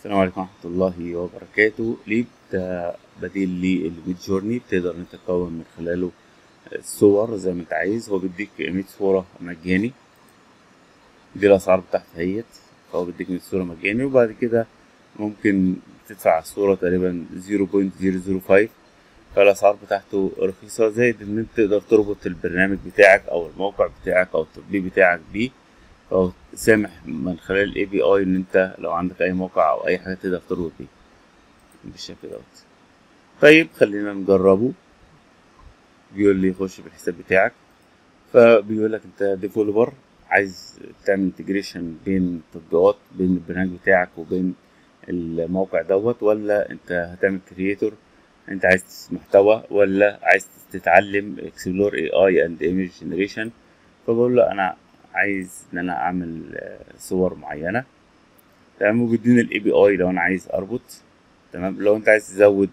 السلام عليكم ورحمة الله وبركاته ليب ده بديل للميد جورني بتقدر انت تكون من خلاله صور زي ما انت عايز هو بيديك مية صورة مجاني دي الأسعار بتاعتها اهيت فهو بيديك مية صورة مجاني وبعد كده ممكن تدفع على الصورة تقريبا زيرو بوينت زيرو زيرو فايف فالأسعار بتاعته رخيصة زائد إن أنت تقدر تربط البرنامج بتاعك أو الموقع بتاعك أو التطبيق بتاعك بيه فهو سامح من خلال الاي بي اي ان انت لو عندك اي موقع او اي حاجه تقدر تربط بيه بالشكل دوت طيب خلينا نجربه بيقول لي خش بالحساب بتاعك فبيقول لك انت ديفلوبر عايز تعمل انتجريشن بين التطبيقات بين البرنامج بتاعك وبين الموقع دوت ولا انت هتعمل كرييتور انت عايز محتوى ولا عايز تتعلم اكسبلور اي اي اند ايمج جنريشن فبقول له انا عايز ان انا اعمل صور معينه تمام وبيديني الاي بي اي لو انا عايز اربط تمام لو انت عايز تزود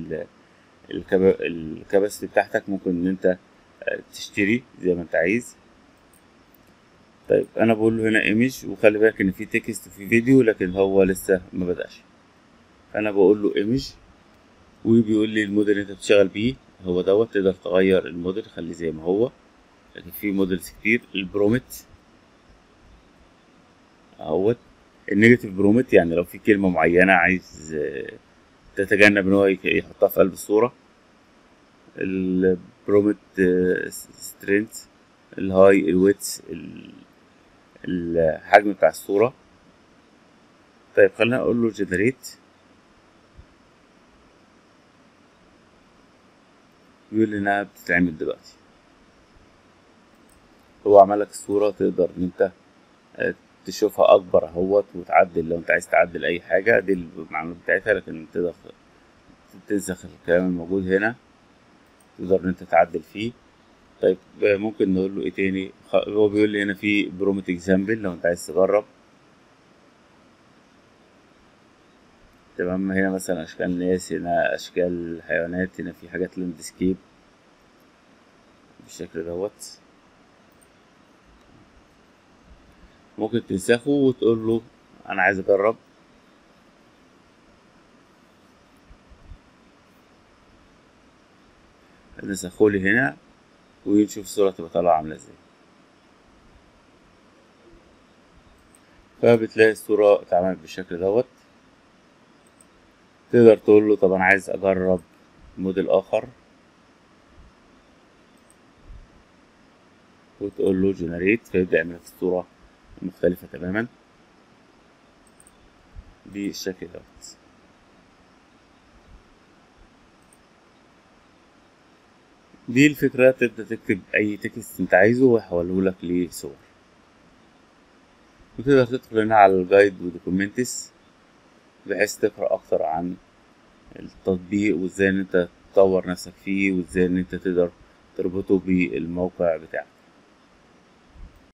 الكباسيتي بتاعتك ممكن ان انت تشتري زي ما انت عايز طيب انا بقول له هنا ايمج وخلي بالك ان في تكست وفي فيديو لكن هو لسه ما بداش فانا بقول له ايمج وبيقول لي الموديل اللي انت بتشتغل بيه هو دوت تقدر تغير الموديل خليه زي ما هو لكن في موديلز كتير البرومت اهوت النيجاتيف برومت يعني لو في كلمة معينة عايز تتجنب ان هو يحطها في قلب الصورة البرومت سترينث الهاي الويتس الحجم بتاع الصورة طيب خلينا اقول له جنريت بيقول لي انها بتتعمل دلوقتي هو عمل لك الصورة تقدر ان انت تشوفها اكبر اهوت وتعدل لو انت عايز تعدل اي حاجة دي المعلومات بتاعتها لكن تقدر تنسخ الكلام الموجود هنا تقدر ان انت تعدل فيه طيب ممكن نقول له ايه تاني هو بيقول لي هنا في برومت اكزامبل لو انت عايز تجرب تمام هنا مثلا اشكال ناس هنا اشكال حيوانات هنا في حاجات لاندسكيب بالشكل دوت ممكن تنسخه وتقول له انا عايز اجرب نسخه لي هنا ونشوف الصورة تبقى طالعة عاملة ازاي فبتلاقي الصورة اتعملت بالشكل دوت تقدر تقول له طب انا عايز اجرب موديل اخر وتقول له جنريت فيبدأ يعمل لك الصورة مختلفة تماما بالشكل دوت دي الفكرة تبدأ تكتب أي تكست أنت عايزه ويحوله لك لصور وتقدر تدخل هنا على الجايد ودوكومنتس بحيث تقرأ أكتر عن التطبيق وازاي ان انت تطور نفسك فيه وازاي ان انت تقدر تربطه بالموقع بتاعك